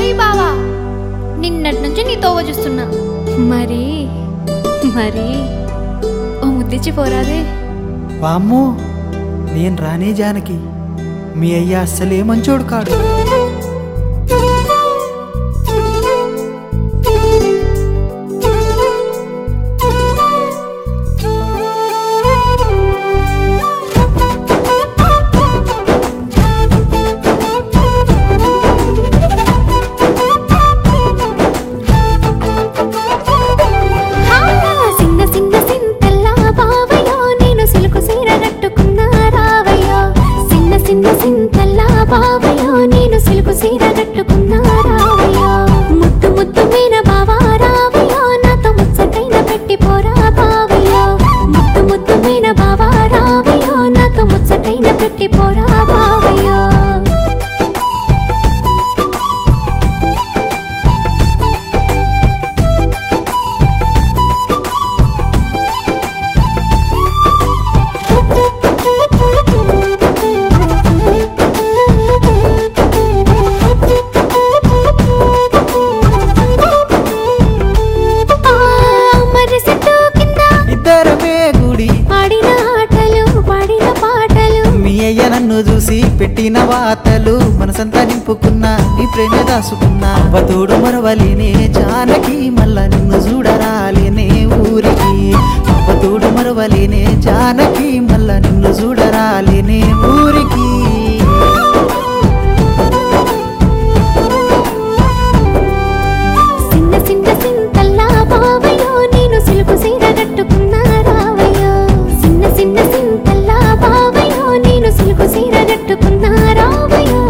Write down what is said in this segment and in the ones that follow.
బావా నిన్నటి నుంచి నీ తోవ చూస్తున్నా మరి మరి ఓ ముద్దిచ్చి పోరాదే వామ్మో నేను రానే జానకి మీ అయ్య అస్సలే మంచోడు కాడు హా, సిన్న సిన్న సింతల్లా బావయ్యో నేను సిలుకు సీర కట్టుకున్నా రావయ్యో సిన్న సిన్న సింతల్లా బావయ్యో నేను సిలుకు సీర కట్టుకున్నా రావయ్యో ముద్దు ముద్దు మీన బావా రావయ్యో నాతో ముచ్చటైన పెట్టి పోరా బావయ్యో ముద్దు ముద్దు మీన బావా రావయ్యో నాతో ముచ్చటైన పెట్టి పోరా బావయ్యో ఆ, మర్రి చెట్టు కింద ఇద్దరమే గుడి ఆడిన ఆటలు పాడిన పాటలు మీ అయ్య నన్ను చూసి పెట్టిన వాతలు మనసంతా నింపుకున్నా నీ ప్రేమ దాసుకున్నా అవతోడు మరవలేనే జానకి మళ్ళా నిన్ను చూడరాలేనే ఊరికి అవతోడు మరవలేనే జానకి మళ్ళా నిన్ను చూడరాలేనే ఊరికి సిన్న సిన్న సింతల్లా బావయ్యో నేను సిలుకు సీర కట్టుకున్నా రావయ్యో సిన్న సిన్న సింతల్లా బావయ్యో నేను సిలుకు సీర కట్టుకున్నా రావయ్యో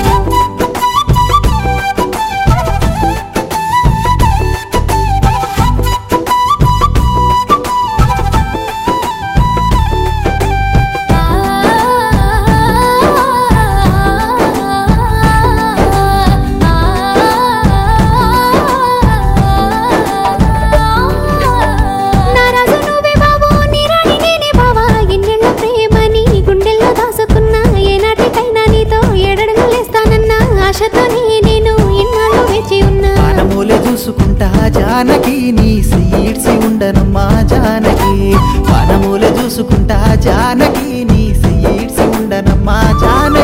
నా రాజు నువ్వే బాబు, నీ రాణి నేనే బావా. ఎన్నెళ్ళ ప్రేమ నీ గుండెల్లో దాసుకున్నా. ఏనాటికైనా నీతో ఏడడుగులేస్తానన్నా ఆశతోనే నేను ఇన్నాళ్ళు వేచి ఉన్నా పానమూలె చూసుకుంటా జానకి నీ సీడ్సి ఉండనమ్మా జానకి పానమూలె చూసుకుంటా జానకి నీ సీడ్సి ఉండనమ్మా జానకి